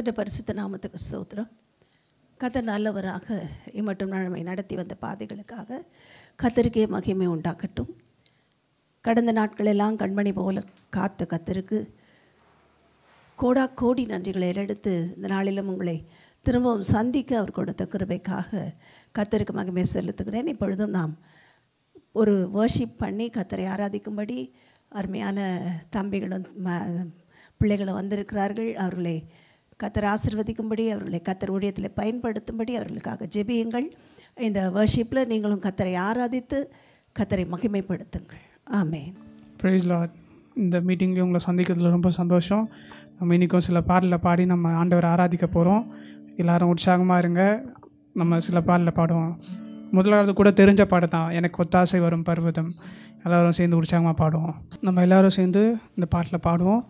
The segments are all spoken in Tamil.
கர்த்தருடைய பரிசுத்த நாமத்துக்கு ஸ்தோத்திரம் கர்த்தர் நல்லவராக இம்மட்டும் நம்மை நடத்தி வந்த பாதைகளுக்காக கத்தருக்கே மகிமை உண்டாக்கட்டும் கடந்த நாட்களெல்லாம் கண்மணி போல காத்த கத்தருக்கு கோடா கோடி நன்றிகளை எடுத்து இந்த நாளிலும் உங்களை திரும்பவும் சந்திக்க அவர் கொடுத்த கிருபைக்காக கத்தருக்கு மகிமை செலுத்துகிறேன் இப்பொழுதும் நாம் ஒரு வர்ஷிப் பண்ணி கத்தரை ஆராதிக்கும்படி அருமையான தம்பிகளும் ம- பிள்ளைகளும் வந்திருக்கிறார்கள் அவர்களை கத்தர் ஆசிர்வதிக்கும்படி அவர்களை கத்தர் ஊழியத்தில் பயன்படுத்தும்படி அவர்களுக்காக ஜெபியுங்கள் இந்த வர்ஷிப்பில் நீங்களும் கத்தரை ஆராதித்து கத்தரை மகிமைப்படுத்துங்கள் ஆமென் ப்ரைஸ் லார்ட் இந்த மீட்டிங்லேயும் உங்களை சந்திக்கிறதுல ரொம்ப சந்தோஷம் நம்ம இன்றைக்கும் சில பாடலில் பாடி நம்ம ஆண்டவரை ஆராதிக்க போகிறோம் எல்லாரும் உற்சாகமாக இருங்க நம்ம சில பாடலில் பாடுவோம் முதலாவது கூட தெரிஞ்ச பாட்டு தான் எனக்கு ஒத்தாசை வரும் பர்வதம் எல்லாரும் சேர்ந்து உற்சாகமாக பாடுவோம் நம்ம எல்லாரும் சேர்ந்து இந்த பாட்டில் பாடுவோம்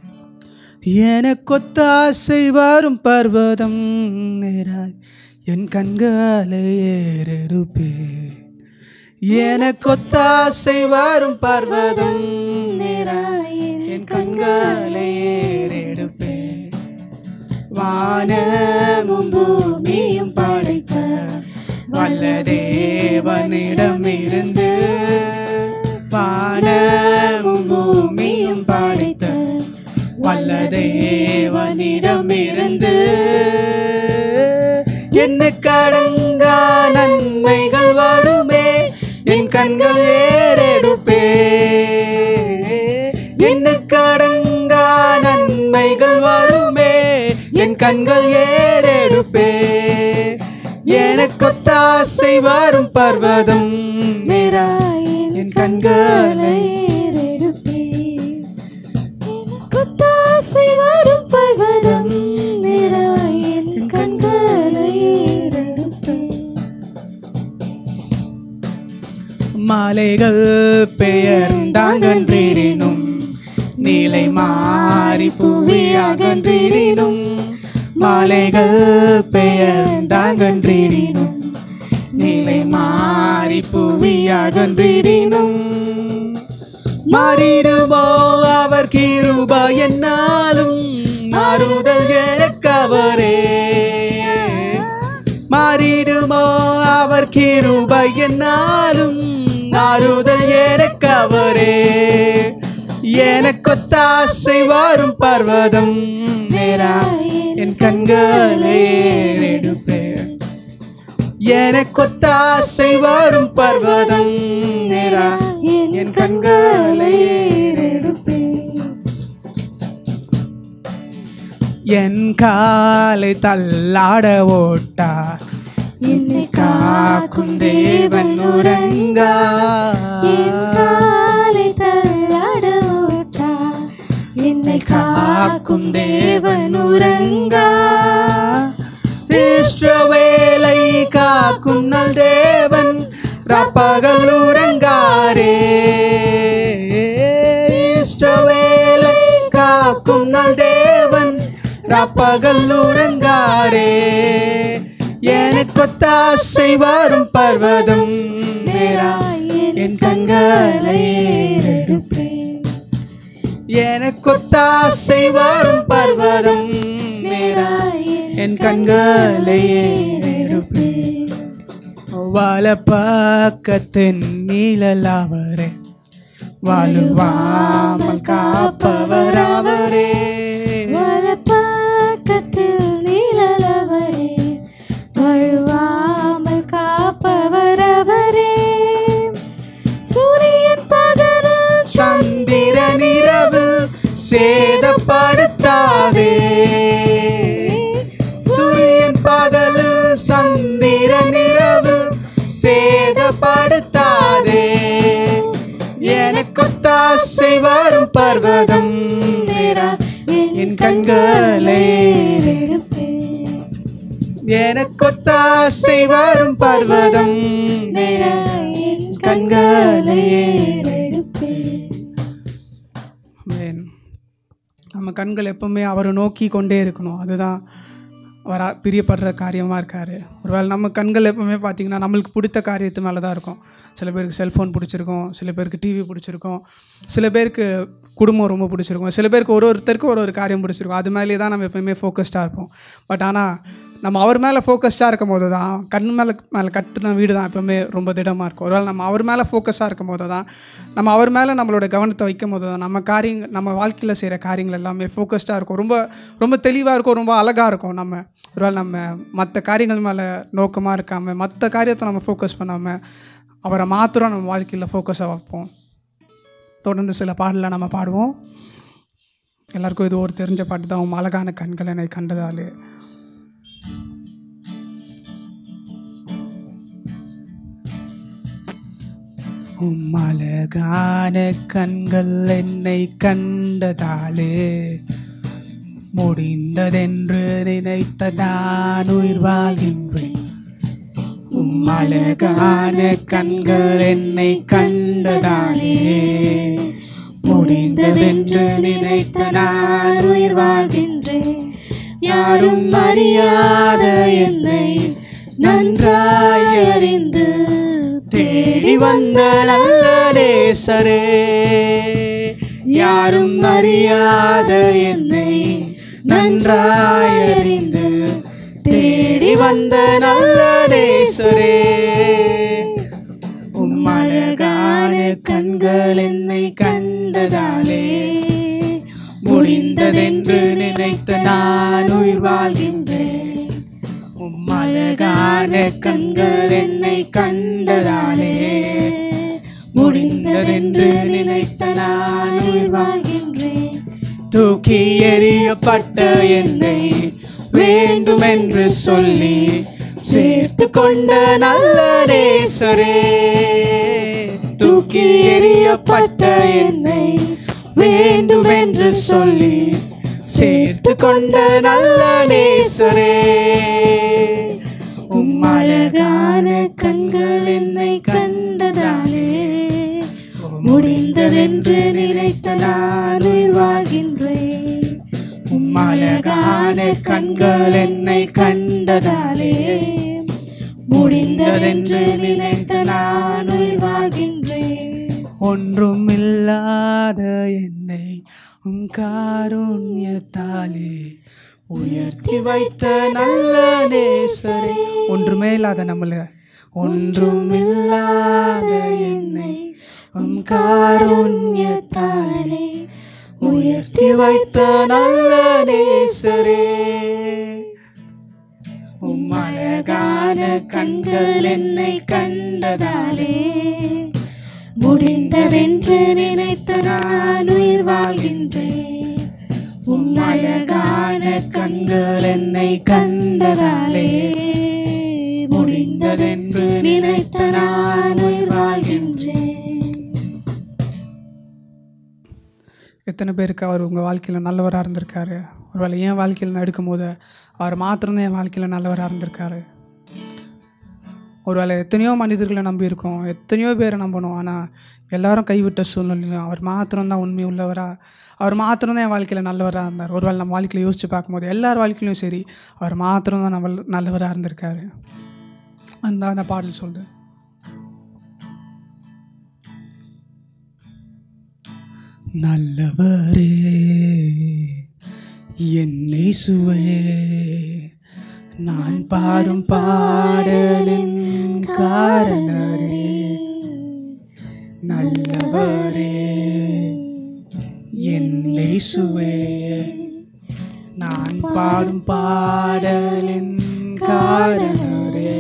எனக்கொத்தாசை வரும் பர்வதம் நேராய் என் கண்களை ஏறெடுப்பேன் எனக்கொத்தாசை வரும் பர்வதம் நேராய் என் கண்களை ஏறெடுப்பேன் வானமும் பூமியும் படைத்த வல்ல தேவனிடமிருந்து வானமும் பூமியும் படைத்த வல்ல தேவனிடமிருந்து என்ன கடங்கா நன்மைகள் வருமே என் கண்கள் ஏறெடுப்பே என்ன கடங்கா நன்மைகள் வருமே என் கண்கள் ஏறெடுப்பே எனக்கொத்தாசை வரும் பர்வதம் நேராய் என் கண்களை கொத்தாசை வரும் பர்வதம் நிராயின் கண்களை ஏறெடுப்பேன். மலைகள் பெயர்ந்தாங்கன்றிடினும் நீலை மாறி புவியாகன்றிடினும் மலைகள் பெயர்ந்தாங்கன்றிடினும் நீலை மாறி புவியாகன்றிடினும் மாறிடுமோ அவர் கிருபா என்னாலும் மாறுதல் எனக்கவரே மாறிடுமோ அவர் கிருபை என்னாலும் மாறுதல் எனக்கவரே எனக்கொத்தாசை வரும் பர்வதம் நேரா என் கண்களை எடுப்பேன் எனக்கொத்தாசை வரும் பர்வதம் நேரா என் கண்களை ஏறெடுப்பேன். என் காலை தள்ளாட ஓட்டார் என்னை காக்கும் தேவன் உறங்கா என் காலை தள்ளாட ஓட்டார். என்னை காக்கும் தேவன் உறங்கா இஸ்ரவேலை காக்கும் நல் தேவன் ரப்பகல் உறங்காரே இஸ்ரவேலை காக்கும் நல் தேவன் ரப்பகல் உறங்காரே எனக்கொத்தாசை வரும் பர்வதம் நேரா என் கண்களை எடுப்பேன் எனக்கொத்தாசை வரும் பர்வதம் நேரா என் கண்களை எடுப்பேன் வல பக்கத்தின் நீழலாவரே வாழுவாமல் காப்பவர் அவரே வலப்பக்கத்தில் நிழலவரே வழுவாமல் காப்பவர் அவரே சூரியன் பகலில் சந்திரன் இரவு சேதப்படுத்தாதே சூரியன் பகலு சந்திரன் இரவு சேதப்படுத்தாதே எனக்கொத்தாசை வரும் பர்வதம் நேரா என் கண்களை எடுப்பேன் எனக்கொத்தாசை வரும் பர்வதம் நேரா என் கண்களை எடுப்பேன் ஆமென். நம்ம கண்கள் எப்பவுமே அவரை நோக்கி கொண்டே இருக்கணும் அதுதான் வரா பிரியப்படுற காரியமாக இருக்கார் ஒருவேளை நம்ம கண்கள் எப்பவுமே பார்த்திங்கன்னா நம்மளுக்கு பிடித்த காரியத்து மேலே தான் இருக்கும் சில பேருக்கு செல்ஃபோன் பிடிச்சிருக்கும் சில பேருக்கு டிவி பிடிச்சிருக்கும் சில பேருக்கு குடும்பம் ரொம்ப பிடிச்சிருக்கும் சில பேருக்கு ஒரு ஒருத்தருக்கு ஒரு ஒரு காரியம் பிடிச்சிருக்கும் அது மேலேயே தான் நம்ம எப்பவுமே ஃபோக்கஸ்டாக இருப்போம் பட் ஆனால் நம்ம அவர் மேலே ஃபோக்கஸ்டாக இருக்கும் போது தான் கண் மேலே மேலே கட்டின வீடு தான் எப்பவுமே ரொம்ப திடமாக இருக்கும் ஒருவேளை நம்ம அவர் மேலே ஃபோக்கஸாக இருக்கும் போது தான் நம்ம அவர் மேலே நம்மளோட கவனத்தை வைக்கும் போது தான் நம்ம காரியங்கள் நம்ம வாழ்க்கையில் செய்கிற காரியங்கள் எல்லாமே ஃபோக்கஸ்டாக இருக்கும் ரொம்ப ரொம்ப தெளிவாக இருக்கும் ரொம்ப அழகாக இருக்கும் நம்ம ஒருவேளை நம்ம மற்ற காரியங்கள் மேலே நோக்கமாக இருக்காமல் மற்ற காரியத்தை நம்ம ஃபோக்கஸ் பண்ணாமல் அவரை மாத்திரம் நம்ம வாழ்க்கையில் ஃபோக்கஸாக வைப்போம் தொடர்ந்து சில பாடலில் நம்ம பாடுவோம் எல்லாருக்கும் இது ஒரு தெரிஞ்ச பாட்டு தான் உம் அழகான கண்கள் என்னை கண்டதாலே உம் அழகான கண்கள் என்னை கண்டதாலே முடிந்ததென்று நினைத்த நான் உயிர் வாழ்கின்றேன் உம் அழகான கண்கள் என்னை கண்டதாலே முடிந்ததென்று நினைத்த நான் உயிர் வாழ்கின்றேன் யாரும் அறியாத என்னை நன்றாய் அறிந்து தேடி வந்த நல்ல நேசரே யாரும் அறியாத என்னை நன்றாய் அறிந்து தேடி வந்த நல்ல நேசரே உம் அழகான கண்கள் என்னை கண்டதாலே முடிந்ததென்று நினைத்த நான் உயிர் வாழ்கின்றேன் உம் அழகான கண்கள் என்னை கண்டதாலே முடிந்ததென்று நினைத்த நான் உயிர் வாழ்கின்றேன் தூக்கி எறியப்பட்ட என்னை வேண்டுமென்று சொல்லி சேர்த்து கொண்ட நல்ல நேசரே தூக்கி எறியப்பட்ட என்னை வேண்டுமென்று சொல்லி சேர்த்து கொண்ட நல்ல நேசரே உம் அழகான கண்கள் என்னை கண்டதாலே முடிந்ததென்று நினைத்த நான் உயிர் வாழ்கின்றேன் உம் அழகான கண்கள் என்னை கண்டதாலே முடிந்ததென்று நினைத்த நான் உயிர் வாழ்கின்றேன் ஒன்றும் இல்லாத என்னை உம் காருண்யத்தாலே உயர்த்தி வைத்த நல்ல நேசரே ஒன்றுமே இல்லாத நம்மள ஒன்றும் இல்லாத என்னை உம் காருண்யத்தாலே உயர்த்தி வைத்த நல்ல நேசரே உம் அழகான கண்கள் என்னை கண்டதாலே முடிந்ததென்று நினைத்த நான் உயிர் வாழ்கின்றேன் உம் அழகான கண்கள் என்னை கண்டதாலே முடிந்ததென்று நினைத்த நான் உயிர் வாழ்கின்றேன் எத்தனை பேருக்கு அவர் உங்கள் வாழ்க்கையில் நல்லவராக இருந்திருக்காரு ஒருவேளை என் வாழ்க்கையில் நடக்கும் போது அவர் மாத்திரம்தான் என் வாழ்க்கையில் நல்லவராக இருந்திருக்காரு ஒருவேளை எத்தனையோ மனிதர்களை நம்பியிருக்கோம் எத்தனையோ பேரை நம்பணும் ஆனால் எல்லாரும் கைவிட்ட சூழ்நிலையும் அவர் மாத்திரம்தான் உண்மை உள்ளவராக அவர் மாத்திரம்தான் என் வாழ்க்கையில் நல்லவராக இருந்தார் ஒருவேளை நம்ம வாழ்க்கையில் யோசித்து பார்க்கும்போது எல்லார் வாழ்க்கையிலும் சரி அவர் மாத்திரம்தான் நம்ம நல்லவராக இருந்திருக்காரு அந்த அந்த பாடல் சொல்லுது நல்லவரே என்னை சுவையே நான் பாடும் பாடலின் காரணரே நல்லவரே என்னை சுவையே நான் பாடும் பாடலின் காரணரே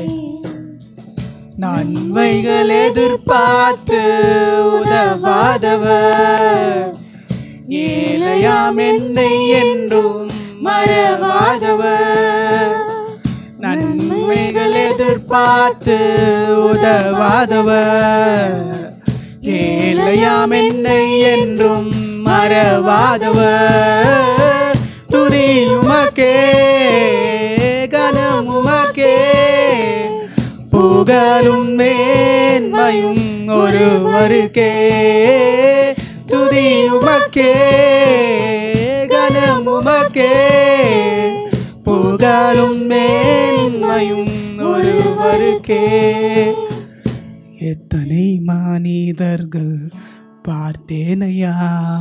நன்மைகள் எதிர்பார்த்து உதவாதவர் ஏழையாம் என்னை என்றும் மறவாதவர் நன்மைகள் எதிர்பார்த்து உதவாதவர் ஏழையாம் என்னை என்றும் மறவாதவர் துதியுமக்கே கனமுமக்கே புகழும் மேன்மையும் ஒருவருக்கே துதியுமக்கே கனமுமக்கே புகழும் புகழும் மேன்மையும் ஒருவருக்கே எத்தனை மனிதர்கள் பார்த்தேனையா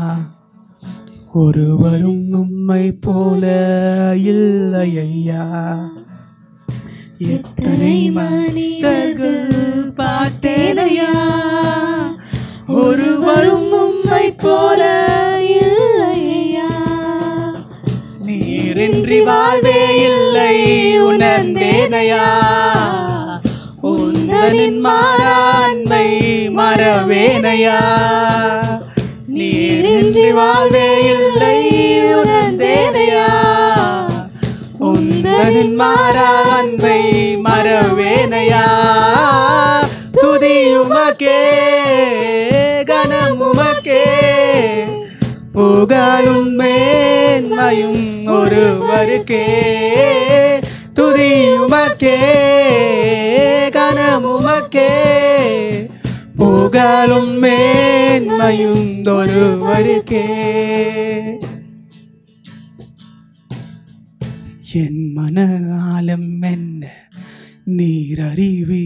ஒருவரும் உம்மை போல இல்லை ஐயா எத்தனை மனிதர்கள் பார்த்தேனையா ஒருவரும் உம்மை போல இல்லையா நீரின்றி வாழ்வே இல்லை உணர்ந்தேனையா உந்தனின் மாறாண்மை மறவேனையா நீரின்றி வாழ்வே இல்லை உணர்ந்தேனையா உந்தனின் மாறாண்மை மறவேனையா துதியுமக்கே கனமுமக்கே புகழும் மேன்மையும் ஒருவருக்கே துதியுமக்கே கனமுமக்கே புகழும் மேன்மையும் ஒருவருக்கே என் மன ஆலம் என்ன நீர் அறிவே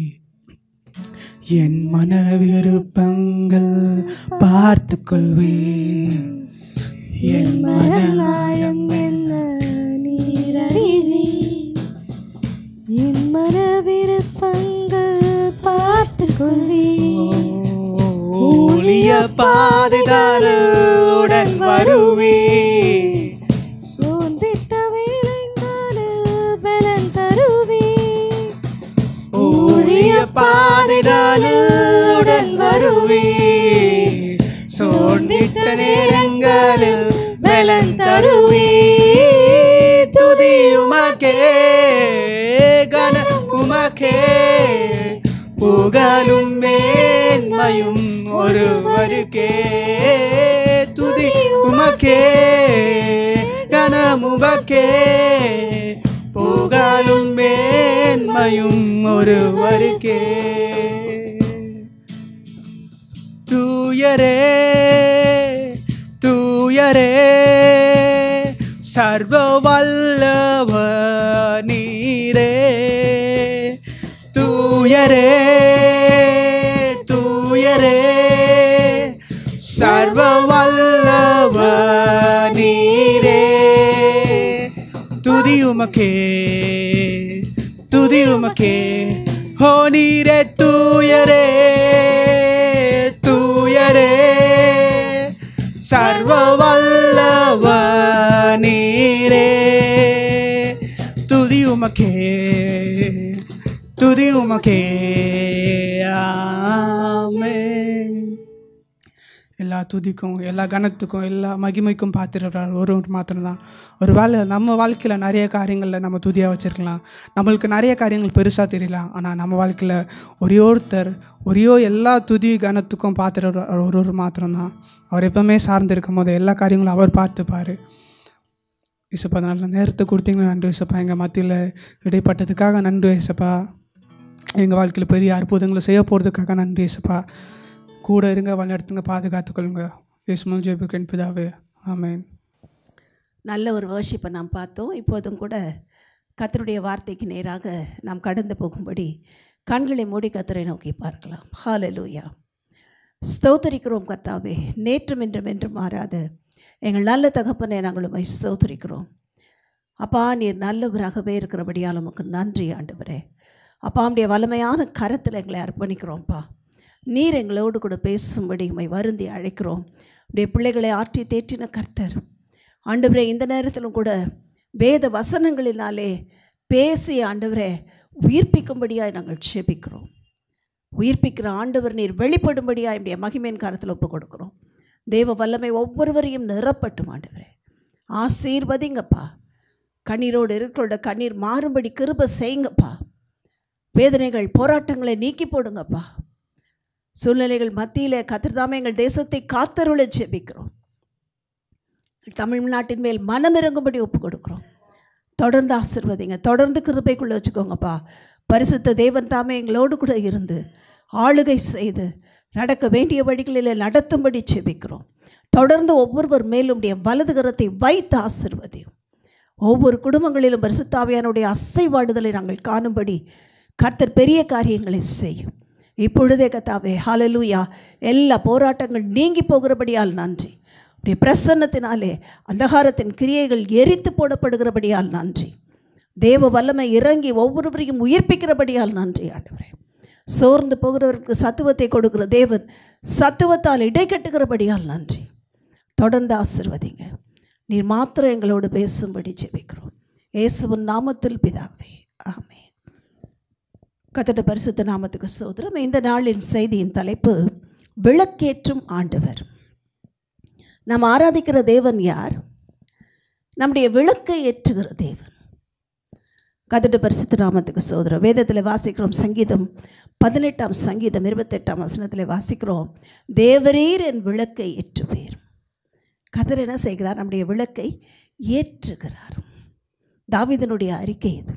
என் மன விருப்பங்கள் பார்த்து கொள்வேன் என் மன மனநாயம் என்ன நீர் அறிவே என் மன விருப்பங்கள் பார்த்து கொள்வே ஊழிய பாதைதாருடன் வருவே சோர்ந்திட்ட வேலைங்காலில் பலன் தருவே ஊழிய பாதைதாருடன் வருவே சோர்ந்திட்ட நேரங்களில் பலன் தருவே துதி உமக்கே கன உமக்கே புகழும் மேன்மையும் ஒருவருக்கே துதி உமக்கே கனமுமக்கே புகழும் மேன்மையும் ஒருவருக்கே தூயரே தூயரே சர்வ வல்லவ நீரே தூயரே தூயரே சர்வ வல்லவ நீரே துதி உமக்கே துதி உமக்கே ஹோ நீரே தூயரே தூயரே சர்வ வல்லவ நீரே துதி உமக்கே துதி உமக்கே ஆமென் எல்லா துதிக்கும் எல்லா கனத்துக்கும் எல்லா மகிமைக்கும் பார்த்துடுறார் ஒரு மாத்திரம்தான் ஒரு வேளை நம்ம வாழ்க்கையில் நிறைய காரியங்களில் நம்ம துதியாக வச்சுருக்கலாம் நம்மளுக்கு நிறைய காரியங்கள் பெருசாக தெரியலாம் ஆனால் நம்ம வாழ்க்கையில் ஒரே ஒருத்தர் ஒரே எல்லா துதி கனத்துக்கும் பார்த்துடுற ஒரு ஒரு மாத்திரம்தான் அவர் எப்பவுமே சார்ந்து இருக்கும் போது எல்லா காரியங்களும் அவர் பார்த்துப்பார் இசப்பா நல்ல நேரத்தை கொடுத்தீங்களா நன்றி இசப்பா எங்கள் மத்தியில் இடைப்பட்டதுக்காக நன்றி இசப்பா எங்கள் வாழ்க்கையில் பெரிய அற்புதங்களை செய்ய போகிறதுக்காக நன்றி இசப்பா கூட இருங்க வழிநடத்துங்க பாதுகாத்துக்கொள்ளுங்க இயேசுமல் ஜெபிக்கிறேன் பிதாவே ஆமென் நல்ல ஒரு வேர்ஷிப்பை நாம் பார்த்தோம் இப்போதும் கூட கர்த்தருடைய வார்த்தைக்கு நேராக நாம் கடந்து போகும்படி கண்களை மூடி கத்தரை நோக்கி பார்க்கலாம் ஹalleluya ஸ்தோத்தரிக்கிறோம் கர்த்தாவே நேற்றும் இன்றும் என்றும் மாறாத எங்கள் நல்ல தகப்பனை நாங்கள் உம்மை ஸ்தோத்தரிக்கிறோம் அப்பா நீர் நல்லவராகவே இருக்கிறபடியால் உமக்கு நன்றி ஆண்டவரே அப்பா உம்முடைய வல்லமையான கரத்தில் எங்களை அர்ப்பணிக்கிறோம்ப்பா நீர் எங்களோடு கூட பேசும்படி உம்மை வருந்தி அழைக்கிறோம் உடைய பிள்ளைகளை ஆற்றி தேற்றின கர்த்தர் ஆண்டவரே இந்த நேரத்திலும் கூட வேத வசனங்களினாலே பேசி ஆண்டவரே உயிர்ப்பிக்கும்படியாய் நாங்கள் செபிக்கிறோம் உயிர்ப்பிக்கிற ஆண்டவர் நீர் வெளிப்படும்படியாய் என்னுடைய மகிமையின் கரத்தில் ஒப்பு கொடுக்குறோம் தேவ வல்லமை ஒவ்வொருவரையும் நிரப்பட்டும் ஆண்டவரே ஆசீர்வதிங்கப்பா கண்ணீரோடு இருக்கிறோட கண்ணீர் மாறும்படி கிருப செய்யுங்கப்பா வேதனைகள் போராட்டங்களை நீக்கி போடுங்கப்பா சூழ்நிலைகள் மத்தியிலே கத்திரதாமே எங்கள் தேசத்தை காத்தருள ஜெபிக்கிறோம் தமிழ்நாட்டின் மேல் மனம் இறங்கும்படி ஒப்பு கொடுக்குறோம் தொடர்ந்து ஆசிர்வதிங்க தொடர்ந்து கிருபைக்குள்ளே வச்சுக்கோங்கப்பா பரிசுத்த தேவன் தாமே எங்களோடு கூட இருந்து ஆளுகை செய்து நடக்க வேண்டிய வழிகளில் நடத்தும்படி செபிக்கிறோம் தொடர்ந்து ஒவ்வொருவர் மேலும் உடைய வலது கரத்தை வைத்து ஆசிர்வதியும் ஒவ்வொரு குடும்பங்களிலும் பரிசுத்தாவியானுடைய அசைவாடுதலை நாங்கள் காணும்படி கர்த்தர் பெரிய காரியங்களை செய்யும் இப்பொழுதே கத்தாவே ஹalleluya எல்லா போராட்டங்கள் நீங்கி போகிறபடியால் நன்றி உடைய பிரசன்னத்தினாலே அந்தகாரத்தின் கிரியைகள் எரித்து போடப்படுகிறபடியால் நன்றி தேவ வல்லமை இறங்கி ஒவ்வொருவரையும் உயிர்ப்பிக்கிறபடியால் நன்றி ஆண்டவரே சோர்ந்து போகிறவருக்கு சத்துவத்தை கொடுக்கிற தேவன் சத்துவத்தால் இடைக்கட்டுகிறபடியால் நன்றி தொடர்ந்து ஆசிர்வதிங்க நீர் மாத்திரம் எங்களோடு பேசும்படி ஜெபிக்கிறோம் இயேசுவின் நாமத்தில் பிதாவே ஆமென் கத்தட பரிசுத்த நாமத்துக்கு சோதரம் இந்த நாளின் செய்தியின் தலைப்பு விளக்கேற்றும் ஆண்டவர் நாம் ஆராதிக்கிற தேவன் யார் நம்முடைய விளக்கை ஏற்றுகிற தேவன் கதட்டு பரிசுத்த நாமத்துக்கு சோதரம் வேதத்தில் வாசிக்கிறோம் சங்கீதம் பதினெட்டாம் சங்கீதம் இருபத்தெட்டாம் வசனத்தில் வாசிக்கிறோம் தேவரீர் என் விளக்கை ஏற்றுவீர் கதர் என்ன செய்கிறார் நம்முடைய விளக்கை ஏற்றுகிறார் தாவீதனுடைய அறிக்கை இது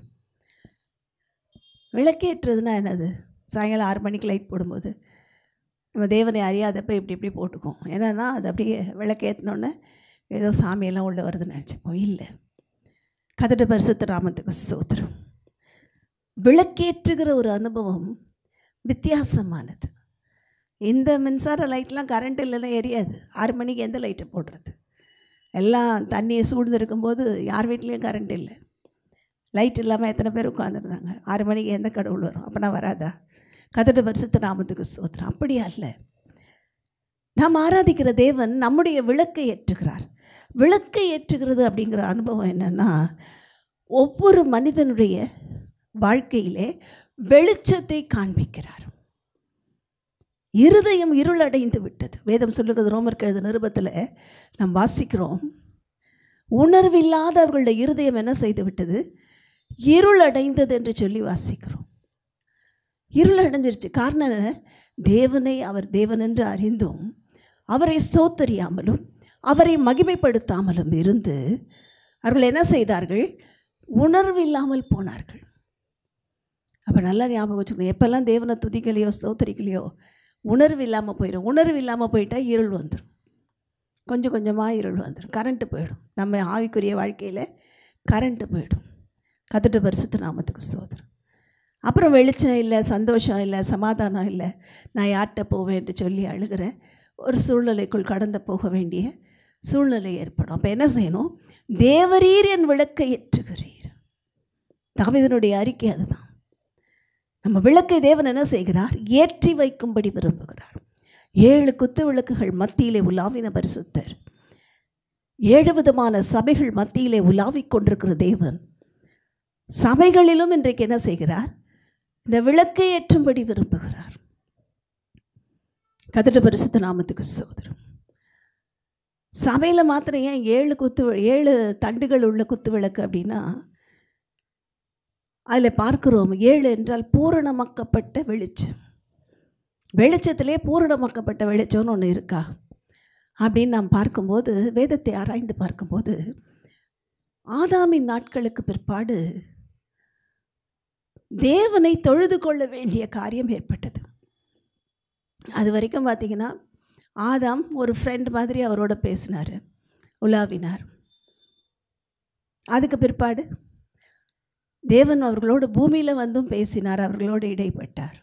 விளக்கேற்றுறதுனா என்னது சாயங்காலம் ஆறு மணிக்கு லைட் போடும்போது நம்ம தேவனை அறியாதப்ப இப்படி இப்படி போட்டுக்குவோம் என்னன்னா அது அப்படியே விளக்கேற்றினோன்னே ஏதோ சாமியெல்லாம் உள்ள வருதுன்னு நினச்சிப்போம் இல்லை கதட பரிசுத்த ராமத்துக்கு சோத்திரம் விளக்கேற்றுகிற ஒரு அனுபவம் வித்தியாசமானது இந்த மின்சார லைட்லாம் கரண்ட் இல்லைன்னா எரியாது ஆறு மணிக்கு எந்த லைட்டை போடுறது எல்லாம் தண்ணியை சூழ்ந்து இருக்கும்போது யார் வீட்லேயும் கரண்ட் இல்லை லைட் இல்லாமல் எத்தனை பேர் உட்காந்துருந்தாங்க ஆறு மணிக்கு எந்த கடவுள் வரும் அப்போனா வராதா கதட பரிசுத்த நாமத்துக்கு சோத்திரம் அப்படியா இல்லை நாம் ஆராதிக்கிற தேவன் நம்முடைய விளக்கை ஏற்றுகிறார் விளக்கை ஏற்றுகிறது அப்படிங்கிற அனுபவம் என்னென்னா ஒவ்வொரு மனிதனுடைய வாழ்க்கையிலே வெளிச்சத்தை காண்பிக்கிறார் இருதயம் இருளடைந்து விட்டது வேதம் சொல்லுகிறது ரோமர் கழுத நிருபத்தில் நாம் வாசிக்கிறோம் உணர்வில்லாதவர்களுடைய இருதயம் என்ன செய்து விட்டது இருளடைந்தது என்று சொல்லி வாசிக்கிறோம் இருள் அடைஞ்சிருச்சு காரணம் என்ன தேவனை அவர் தேவன் என்று அறிந்தும் அவரை ஸ்தோத்தரியாமலும் அவரை மகிமைப்படுத்தாமலும் இருந்து அவர்கள் என்ன செய்தார்கள் உணர்வு இல்லாமல் போனார்கள் அப்போ நல்லா ஞாபகம் வச்சுக்கணும் எப்போல்லாம் தேவனை துதிக்கலையோ ஸ்தோத்தரிக்கலையோ உணர்வு இல்லாமல் போயிடும் உணர்வு இல்லாமல் போயிட்டா இருள் வந்துடும் கொஞ்சம் கொஞ்சமாக இருள் வந்துடும் கரண்ட்டு போயிடும் நம்ம ஆவிக்குரிய வாழ்க்கையில் கரண்ட்டு போயிடும் கத்துட்டு பரிசுத்த நாமத்துக்கு சோதரம் அப்புறம் வெளிச்சம் இல்லை சந்தோஷம் இல்லை சமாதானம் இல்லை நான் யார்கிட்ட போவேன் என்று சொல்லி அழுகிற ஒரு சூழ்நிலைக்குள் கடந்து போக வேண்டிய சூழ்நிலை ஏற்படும் அப்போ என்ன செய்யணும் தேவரீர் என் விளக்கை ஏற்றுகிறீர் தாவிதனுடைய அறிக்கை அதுதான் நம்ம விளக்கை தேவன் என்ன செய்கிறார் ஏற்றி வைக்கும்படி விரும்புகிறார் ஏழு குத்து விளக்குகள் மத்தியிலே உலாவின பரிசுத்தர் ஏழு விதமான சபைகள் மத்தியிலே உலாவிக் கொண்டிருக்கிற தேவன் சபைகளிலும் இன்றைக்கு என்ன செய்கிறார் இந்த விளக்கை ஏற்றும்படி விரும்புகிறார் கதிர பரிசுத்த நாமத்துக்கு சோதரம் சபையில் மாத்திரம் ஏன் ஏழு குத்து ஏழு தண்டுகள் உள்ள குத்து விளக்கு அப்படின்னா அதில் பார்க்கிறோம் ஏழு என்றால் பூரணமாக்கப்பட்ட வெளிச்சம் வெளிச்சத்திலே பூரணமாக்கப்பட்ட வெளிச்சம்னு ஒன்று இருக்கா அப்படின்னு நாம் பார்க்கும்போது வேதத்தை ஆராய்ந்து பார்க்கும்போது ஆதாமின் நாட்களுக்கு பிற்பாடு தேவனை தொழுது கொள்ள வேண்டிய காரியம் ஏற்பட்டது அது வரைக்கும் பார்த்தீங்கன்னா ஆதாம் ஒரு ஃப்ரெண்ட் மாதிரி அவரோட பேசினார் உலாவினார் அதுக்கு பிற்பாடு தேவன் அவர்களோடு பூமியில் வந்தும் பேசினார் அவர்களோடு இடைப்பட்டார்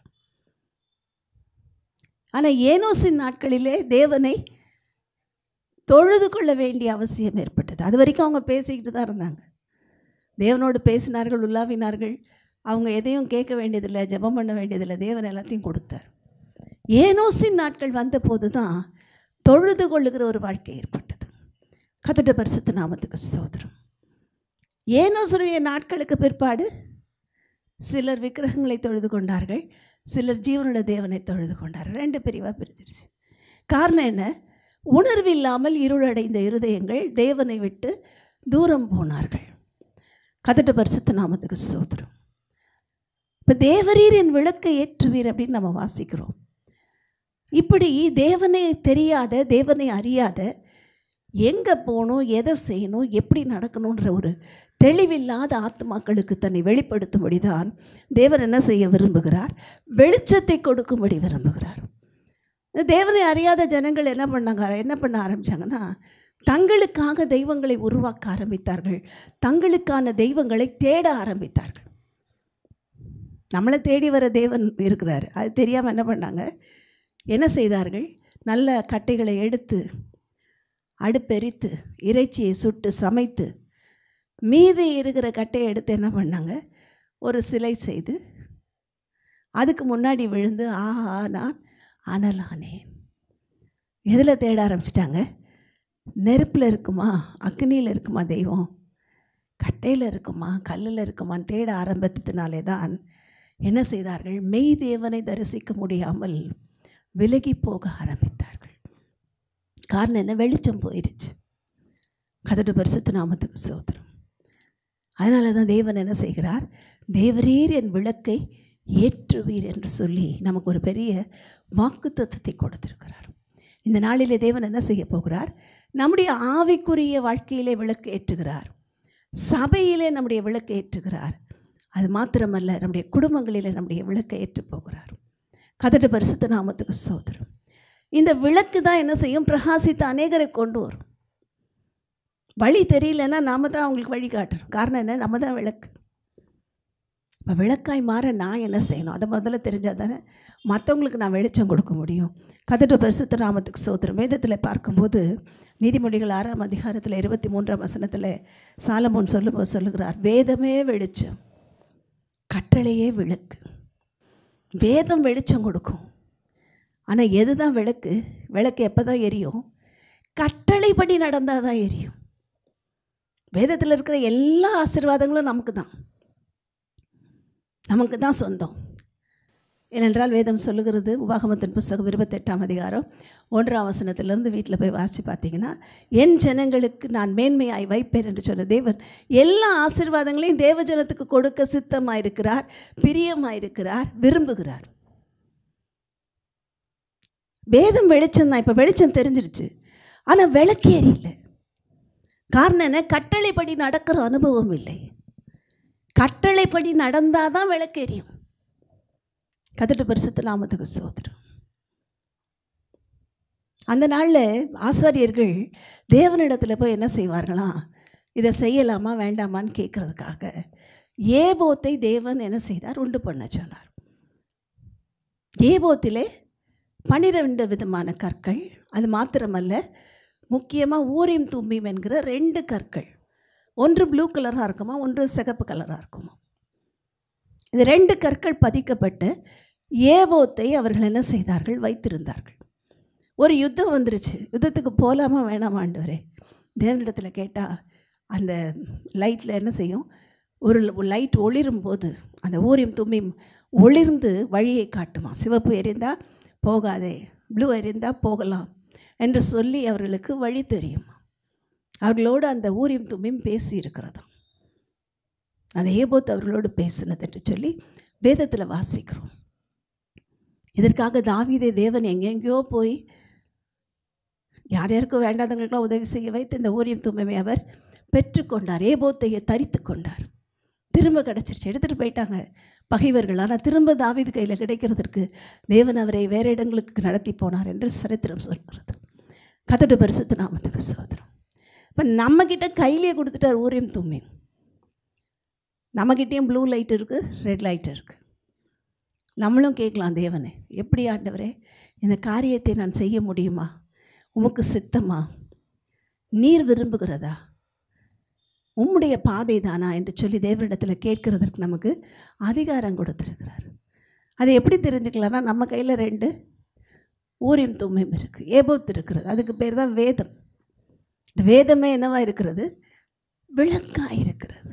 ஆனால் ஏனோசின் நாட்களிலே தேவனை தொழுது கொள்ள வேண்டிய அவசியம் ஏற்பட்டது அது வரைக்கும் அவங்க பேசிக்கிட்டு தான் இருந்தாங்க தேவனோடு பேசினார்கள் உலாவினார்கள் அவங்க எதையும் கேட்க வேண்டியதில்லை ஜெபம் பண்ண வேண்டியதில்லை தேவன் எல்லாத்தையும் கொடுத்தார் ஏனோசின் நாட்கள் வந்தபோது தான் தொழுது கொள்ளுகிற ஒரு வாழ்க்கை ஏற்பட்டது கதட்ட பரிசுத்த நாமத்துக்கு சோதரம் ஏனோசருடைய நாட்களுக்கு பிற்பாடு சிலர் விக்கிரகங்களை தொழுது கொண்டார்கள் சிலர் ஜீவனுடைய தேவனை தொழுது கொண்டார்கள் ரெண்டு பிரிவாக பிரிஞ்சிருச்சு காரணம் என்ன உணர்வு இல்லாமல் இருளடைந்த இருதயங்கள் தேவனை விட்டு தூரம் போனார்கள் கதட்ட பரிசுத்த நாமத்துக்கு சோதரம் இப்போ தேவரீர் என் விளக்கை ஏற்றுவீர் அப்படின்னு நம்ம வாசிக்கிறோம் இப்படி தேவனை தெரியாத தேவனை அறியாத எங்கே போகணும் எதை செய்யணும் எப்படி நடக்கணுன்ற ஒரு தெளிவில்லாத ஆத்மாக்களுக்கு தன்னை வெளிப்படுத்தும்படி தான் தேவன் என்ன செய்ய விரும்புகிறார் வெளிச்சத்தை கொடுக்கும்படி விரும்புகிறார் தேவனை அறியாத ஜனங்கள் என்ன பண்ணாங்க என்ன பண்ண ஆரம்பித்தாங்கன்னா தங்களுக்காக தெய்வங்களை உருவாக்க ஆரம்பித்தார்கள் தங்களுக்கான தெய்வங்களை தேட ஆரம்பித்தார்கள் நம்மளை தேடி வர தேவன் இருக்கிறார் அது தெரியாமல் என்ன பண்ணாங்க என்ன செய்தார்கள் நல்ல கட்டைகளை எடுத்து அடுப்பெரித்து இறைச்சியை சுட்டு சமைத்து மீதி இருக்கிற கட்டையை எடுத்து என்ன பண்ணாங்க ஒரு சிலை செய்து அதுக்கு முன்னாடி விழுந்து ஆஹா நான் அனலானேன் எதில் தேட ஆரம்பிச்சிட்டாங்க நெருப்பில் இருக்குமா அக்னியில் இருக்குமா தெய்வம் கட்டையில் இருக்குமா கல்லில் இருக்குமான்னு தேட ஆரம்பித்ததுனாலே தான் என்ன செய்தார்கள் மெய் தேவனை தரிசிக்க முடியாமல் விலகி போக ஆரம்பித்தார்கள் காரணம் என்ன வெளிச்சம் போயிடுச்சு கதடு பரிசுத்த நாமத்துக்கு சோதரம் அதனால தான் தேவன் என்ன செய்கிறார் தேவரீர் என் விளக்கை ஏற்றுவீர் என்று சொல்லி நமக்கு ஒரு பெரிய வாக்கு தத்துவத்தை கொடுத்திருக்கிறார் இந்த நாளிலே தேவன் என்ன செய்ய போகிறார் நம்முடைய ஆவிக்குரிய வாழ்க்கையிலே விளக்கு ஏற்றுகிறார் சபையிலே நம்முடைய விளக்கு ஏற்றுகிறார் அது மாத்திரமல்ல நம்முடைய குடும்பங்களிலே நம்முடைய விளக்கை ஏற்று போகிறார் கதட்டு பரிசுத்த நாமத்துக்கு சோதரம் இந்த விளக்கு தான் என்ன செய்யும் பிரகாசித்த அநேகரை கொண்டு வரும் வழி தெரியலன்னா நாம தான் அவங்களுக்கு வழி காட்டணும் காரணம் என்ன நம்ம தான் விளக்கு இப்போ விளக்காய் மாற நான் என்ன செய்யணும் அதை முதல்ல தெரிஞ்சால் தானே மற்றவங்களுக்கு நான் வெளிச்சம் கொடுக்க முடியும் கதட்டு பரிசுத்த நாமத்துக்கு சோதரம் வேதத்தில் பார்க்கும்போது நீதிமொழிகள் ஆறாம் அதிகாரத்தில் இருபத்தி மூன்றாம் வசனத்தில் சாலமோன் சொல்லும்போது சொல்லுகிறார் வேதமே வெளிச்சம் கட்டளையே விளக்கு வேதம் வெளிச்சம் கொடுக்கும் ஆனால் எது தான் விளக்கு விளக்கு எப்போ தான் எரியும் கட்டளைப்படி நடந்தால் தான் எரியும் வேதத்தில் இருக்கிற எல்லா ஆசீர்வாதங்களும் நமக்கு தான் நமக்கு தான் சொந்தம் ஏனென்றால் வேதம் சொல்லுகிறது உபாகமத்தின் புஸ்தகம் இருபத்தெட்டாம் அதிகாரம் ஒன்றாம் வசனத்திலிருந்து வீட்டில் போய் வாசி பார்த்தீங்கன்னா என் ஜனங்களுக்கு நான் மேன்மையாய் வைப்பேன் என்று சொன்ன தேவன் எல்லா ஆசீர்வாதங்களையும் தேவஜனத்துக்கு கொடுக்க சித்தமாயிருக்கிறார் பிரியமாயிருக்கிறார் விரும்புகிறார் வேதம் வெளிச்சம் தான் இப்போ வெளிச்சம் தெரிஞ்சிருச்சு ஆனால் விளக்கேறி இல்லை காரணம் என்ன கட்டளைப்படி நடக்கிற அனுபவம் இல்லை கட்டளைப்படி நடந்தால் தான் விளக்கேறியும் கதட்டு பரிசுத்த நாமத்துக்கு சோதரம் அந்த நாளில் ஆசாரியர்கள் தேவனிடத்தில் போய் என்ன செய்வார்களாம் இதை செய்யலாமா வேண்டாமான்னு கேட்குறதுக்காக ஏபோத்தை தேவன் என்ன செய்தார் உண்டு பண்ண சொன்னார் ஏபோத்திலே பனிரெண்டு விதமான கற்கள் அது மாத்திரமல்ல முக்கியமாக ஊரியம் தும்பியும் என்கிற ரெண்டு கற்கள் ஒன்று ப்ளூ கலராக இருக்குமா ஒன்று சிகப்பு கலராக இருக்குமா இந்த ரெண்டு கற்கள் பதிக்கப்பட்டு ஏபோத்தை அவர்கள் என்ன செய்தார்கள் வைத்திருந்தார்கள் ஒரு யுத்தம் வந்துருச்சு யுத்தத்துக்கு போகலாமா வேணாமா ஆண்டவரே தேவனிடத்தில் கேட்டால் அந்த லைட்டில் என்ன செய்யும் ஒரு லைட் ஒளிரும் போது அந்த ஊரியம் தும்பியும் ஒளிர்ந்து வழியை காட்டுமா சிவப்பு எரிந்தால் போகாதே ப்ளூ எரிந்தால் போகலாம் என்று சொல்லி அவர்களுக்கு வழி தெரியும் அவர்களோடு அந்த ஊரியம் தும்பியும் பேசி இருக்கிறதாம் அந்த ஏபோத் அவர்களோடு பேசினது என்று சொல்லி வேதத்தில் வாசிக்கிறோம் இதற்காக தாவீதே தேவன் எங்கெங்கேயோ போய் யார் யாருக்கும் வேண்டாதவங்களுக்கெல்லாம் உதவி செய்ய வைத்து இந்த ஊரியம் தும்பமை அவர் பெற்றுக்கொண்டார் ஏபோத்தையை தரித்து கொண்டார் திரும்ப கிடச்சிருச்சு எடுத்துகிட்டு போயிட்டாங்க பகைவர்கள் ஆனால் திரும்ப தாவீது கையில் கிடைக்கிறதற்கு தேவன் அவரை வேறு இடங்களுக்கு நடத்தி போனார் என்று சரித்திரம் சொல்கிறது கத்தட்டு பரிசுத்த நாமத்துக்கு சோதரம் இப்போ நம்மக்கிட்ட கையிலேயே கொடுத்துட்டார் ஊரியம் தும்மி நம்மக்கிட்டேயும் ப்ளூ லைட் இருக்குது ரெட் லைட் இருக்குது நம்மளும் கேட்கலாம் தேவனே எப்படி ஆண்டவரே இந்த காரியத்தை நான் செய்ய முடியுமா உமக்கு சித்தமா நீர் விரும்புகிறதா உம்முடைய பாதை தானா என்று சொல்லி தேவனிடத்தில் கேட்கிறதற்கு நமக்கு அதிகாரம் கொடுத்துருக்கிறார் அதை எப்படி தெரிஞ்சுக்கலாம்னா நம்ம கையில் ரெண்டு ஊரியம் தும்மையும் இருக்குது ஏபோத் இருக்கிறது அதுக்கு பேர் தான் வேதம் இந்த வேதமே என்னவா இருக்கிறது விளக்காக இருக்கிறது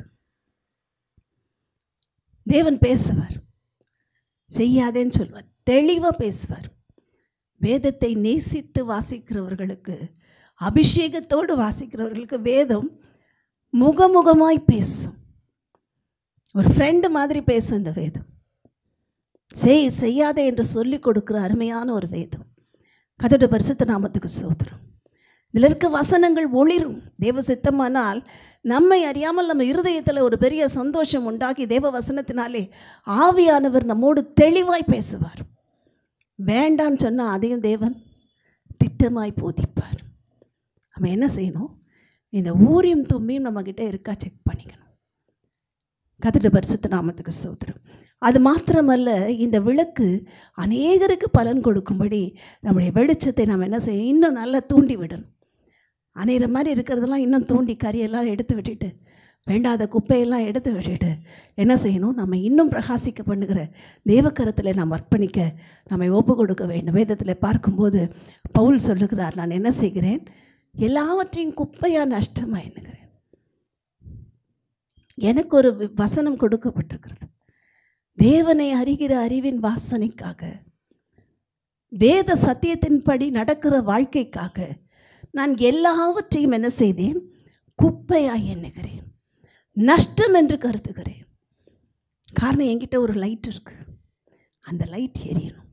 தேவன் பேசுவார் செய்யாதேன்னு சொல்வார் தெளிவாக பேசுவார் வேதத்தை நேசித்து வாசிக்கிறவர்களுக்கு அபிஷேகத்தோடு வாசிக்கிறவர்களுக்கு வேதம் முகமுகமாய் பேசும் ஒரு ஃப்ரெண்டு மாதிரி பேசும் இந்த வேதம் செய் செய்யாதே என்று சொல்லி கொடுக்குற அருமையான ஒரு வேதம் கதோட பரிசுத்த நாமத்துக்கு சோதரம் இதில் இருக்க வசனங்கள் ஒளிரும் தேவ சித்தமானால் நம்மை அறியாமல் நம்ம இருதயத்தில் ஒரு பெரிய சந்தோஷம் உண்டாகி தேவ வசனத்தினாலே ஆவியானவர் நம்மோடு தெளிவாய் பேசுவார் வேண்டான்னு சொன்னால் அதையும் தேவன் திட்டமாய் போதிப்பார் நம்ம என்ன செய்யணும் இந்த ஊரியம் தும்மியும் நம்மக்கிட்ட இருக்கா செக் பண்ணிக்கணும் கதிர பரிசுத்த நாமத்துக்கு சோத்திரம் அது மாத்திரமல்ல இந்த விளக்கு அநேகருக்கு பலன் கொடுக்கும்படி நம்முடைய வெளிச்சத்தை நம்ம என்ன செய்யணும் இன்னும் நல்லா தூண்டி விடணும் அணையிற மாதிரி இருக்கிறதெல்லாம் இன்னும் தூண்டி கறியெல்லாம் எடுத்து விட்டுட்டு வேண்டாத குப்பையெல்லாம் எடுத்து விட்டுட்டு என்ன செய்யணும் நம்ம இன்னும் பிரகாசிக்க பண்ணுகிற தேவக்கரத்தில் நாம் அர்ப்பணிக்க நம்மை ஒப்பு கொடுக்க வேண்டும் வேதத்தில் பார்க்கும்போது பவுல் சொல்லுகிறார் நான் என்ன செய்கிறேன் எல்லாவற்றையும் குப்பையாக நஷ்டமாக எண்ணுகிறேன் எனக்கு ஒரு வி- வசனம் கொடுக்கப்பட்டிருக்கிறது தேவனை அறிகிற அறிவின் வாசனைக்காக வேத சத்தியத்தின்படி நடக்கிற வாழ்க்கைக்காக நான் எல்லாவற்றையும் என்ன செய்தேன் குப்பையாய் எண்ணுகிறேன் நஷ்டம் என்று கருதுகிறேன் காரணம் என்கிட்ட ஒரு லைட் இருக்கு அந்த லைட் எரியணும்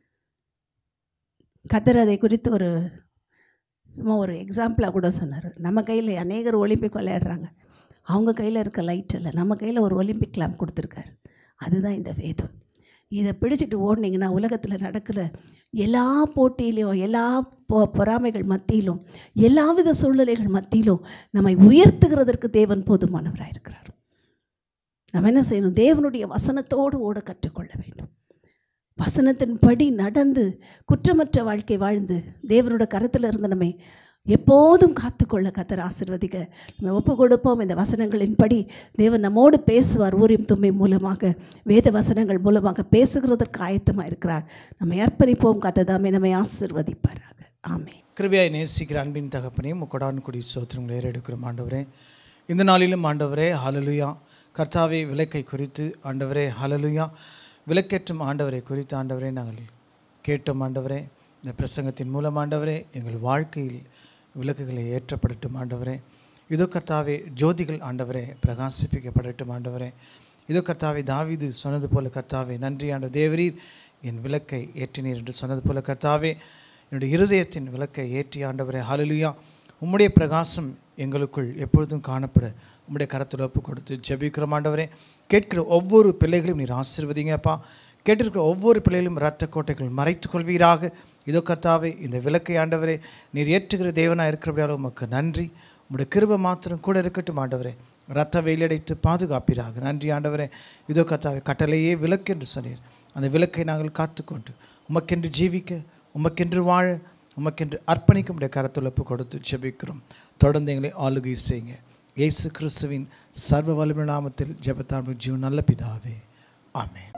கத்தர் அதை குறித்து ஒரு சும்மா ஒரு எக்ஸாம்பிளாக கூட சொன்னார் நம்ம கையில் அநேகர் ஒலிம்பிக் விளையாடுறாங்க அவங்க கையில் இருக்க லைட் இல்லை நம்ம கையில் ஒரு ஒலிம்பிக் லேம்ப் கொடுத்துருக்காரு அதுதான் இந்த வேதம் இதை பிடிச்சிட்டு ஓடுனீங்கன்னா உலகத்தில் நடக்கிற எல்லா போட்டியிலையும் எல்லா பொ பொறாமைகள் மத்தியிலும் எல்லாவித சூழ்நிலைகள் மத்தியிலும் நம்மை உயர்த்துகிறதற்கு தேவன் போதுமானவராக இருக்கிறார் நம்ம என்ன செய்யணும் தேவனுடைய வசனத்தோடு ஓட கற்றுக்கொள்ள வேண்டும் வசனத்தின்படி நடந்து குற்றமற்ற வாழ்க்கை வாழ்ந்து தேவனோட கரத்தில் இருந்து நம்மை எப்போதும் காத்துக்கொள்ள கத்தர் ஆசிர்வதிக்க நம்ம ஒப்பு கொடுப்போம் இந்த வசனங்களின்படி தேவன் நம்மோடு பேசுவார் ஊரியம் தும்பை மூலமாக வேத வசனங்கள் மூலமாக பேசுகிறதற்கு ஆயத்தமாக இருக்கிறார் நம்மை அர்ப்பணிப்போம் கத்ததாமே நம்மை ஆசிர்வதிப்பாராக ஆமென் கிருபையாய் நேசிக்கிற அன்பின் தகப்பனையும் கொடான் குடி சோத்திரங்களை ஏறெடுக்கிறோம் ஆண்டவரே இந்த நாளிலும் ஆண்டவரே ஹalleluya கர்த்தாவே விளக்கை குறித்து ஆண்டவரே ஹalleluya விளக்கேற்றும் ஆண்டவரை குறித்து ஆண்டவரே நாங்கள் கேட்டோம் ஆண்டவரே இந்த பிரசங்கத்தின் மூலம் ஆண்டவரே எங்கள் வாழ்க்கையில் விளக்குகளை ஏற்றப்படட்டும் ஆண்டவரே இதோ கர்த்தாவே ஜோதிகள் ஆண்டவரே பிரகாசிப்பிக்கப்படட்டும் ஆண்டவரே இதோ கர்த்தாவே தாவீது சொன்னது போல கர்த்தாவே நன்றி ஆண்ட தேவரீர் என் விளக்கை ஏற்றினீர் என்று சொன்னது போல கர்த்தாவே என்னுடைய இருதயத்தின் விளக்கை ஏற்றி ஆண்டவரே ஹalleluya உம்முடைய பிரகாசம் எங்களுக்குள் எப்பொழுதும் காணப்பட உம்முடைய கரத்தில் ஒப்பு கொடுத்து ஜெபிக்கிறோம் ஆண்டவரே கேட்கிற ஒவ்வொரு பிள்ளைகளையும் நீர் ஆசீர்வதிங்கப்பா கேட்டிருக்கிற ஒவ்வொரு பிள்ளைகளும் இரத்த கோட்டைகள் மறைத்துக் கொள்வீராக இதோ கர்த்தாவே இந்த விளக்கை ஆண்டவரே நீர் ஏற்றுகிற தேவனாக இருக்கிறபடியால் உமக்கு நன்றி உம்முடைய கிருபை மாத்திரம் கூட இருக்கட்டும் ஆண்டவரே ரத்த வெயிலடைத்து பாதுகாப்பீராக நன்றி ஆண்டவரே இதோ கர்த்தாவே கட்டளையே விளக்கு என்று சொன்னீர் அந்த விளக்கை நாங்கள் காத்துக்கொண்டு உமக்கென்று ஜீவிக்க உமக்கென்று வாழ உமக்கென்று அர்ப்பணிக்க உடைய கரத்தில் ஒப்பு கொடுத்து ஜெபிக்கிறோம் தொடர்ந்து எங்களை ஆளுகை செய்யுங்க இயேசு கிறிஸ்துவின் சர்வ வலிமை நாமத்தில் ஜெபத்தாழ்வு ஜீவன் நல்ல பிதாவே ஆமென்